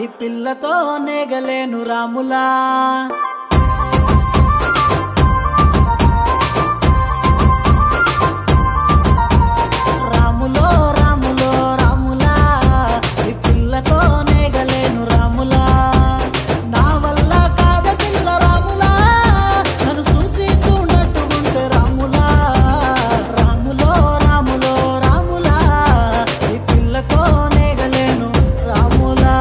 ఈ పిల్లతో నేగలేను రాములా రాములో రాములో రాములా ఈ పిల్లతో నేగలేను రాములా నా వల్ల కాద పిల్ల రాములా నన్ను చూసి చూడట్టుకుంటే రాములా రాములో రాములో రాములా ఈ పిల్లతో నేగలేను రాములా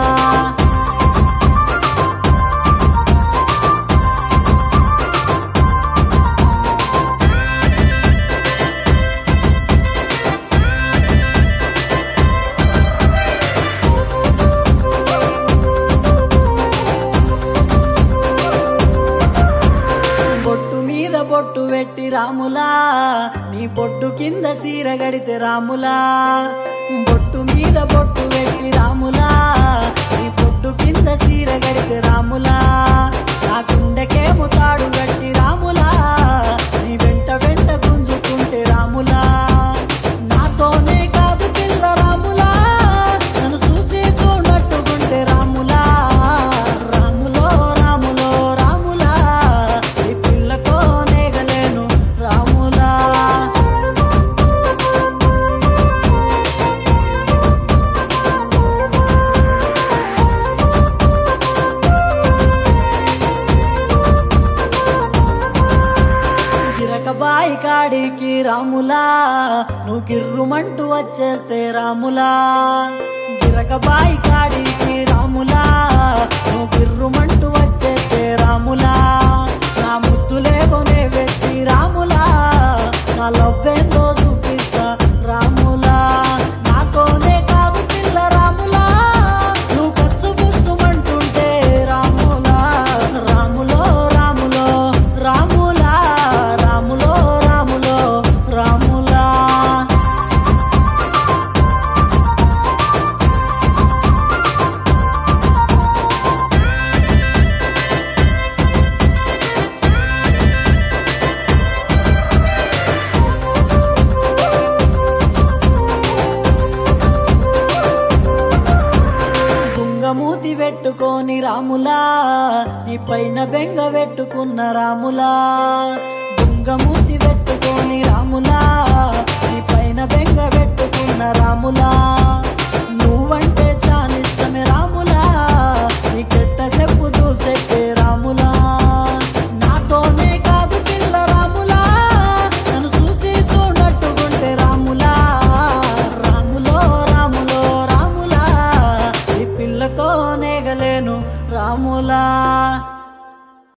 బొట్టు మీద బొట్టు పెట్టి రాములా నీ బొట్టు కింద సీర గడితే రాములా బొట్టు మీద బొట్టు పెట్టి రాములా నీ బొట్టు కింద సీర గడితే రాములా నా కుండకేమో తాడు గట్టి రాములా నీ వెంట వెంట గుంజుకుంటే రాములా నాతోనే కాదు పిల్ల రాములా నన్ను చూసి చూడట్టుకుంటే రాములా రాములో రాములో రాములా ఈ పిల్లతో నేగలేను రాములా గిరకబాయి కాడికి రాములా నువ్వు గిర్రుమంటూ వచ్చేస్తే రాములా గిరకబాయి కాడికి రాములా నువ్వు గిర్రుమంటూ వచ్చేస్తే రాములా నా ముద్దులేవోనే వెట్టి రాములా నా లవ్వేందో చూపిస్తా రాములా నాతోనే కాదు పిల్ల రాములా నువ్వు కస్సు బుస్సుమంటుంటే రాములా రాములో రాములో రాములా రాములో రాములో రాములా గుంగమూతి పెట్టుకొని రాములా నీ పైన బెంగ పెట్టుకున్న రాములా గుంగమూతి పెట్టుకొని రాములా నీ పైన బెంగ పెట్టుకున్న రాములా నువ్వంటే సానిష్టమే రాములా నీ కెట్ట చెప్పు దూసెట్టే రాములా నాతోనే కాదు పిల్ల రాములా నన్ను చూసి చూడట్టుకుంటే రాములా రాములో రాములో రాములా ఈ పిల్లతో నేగలేను రాములా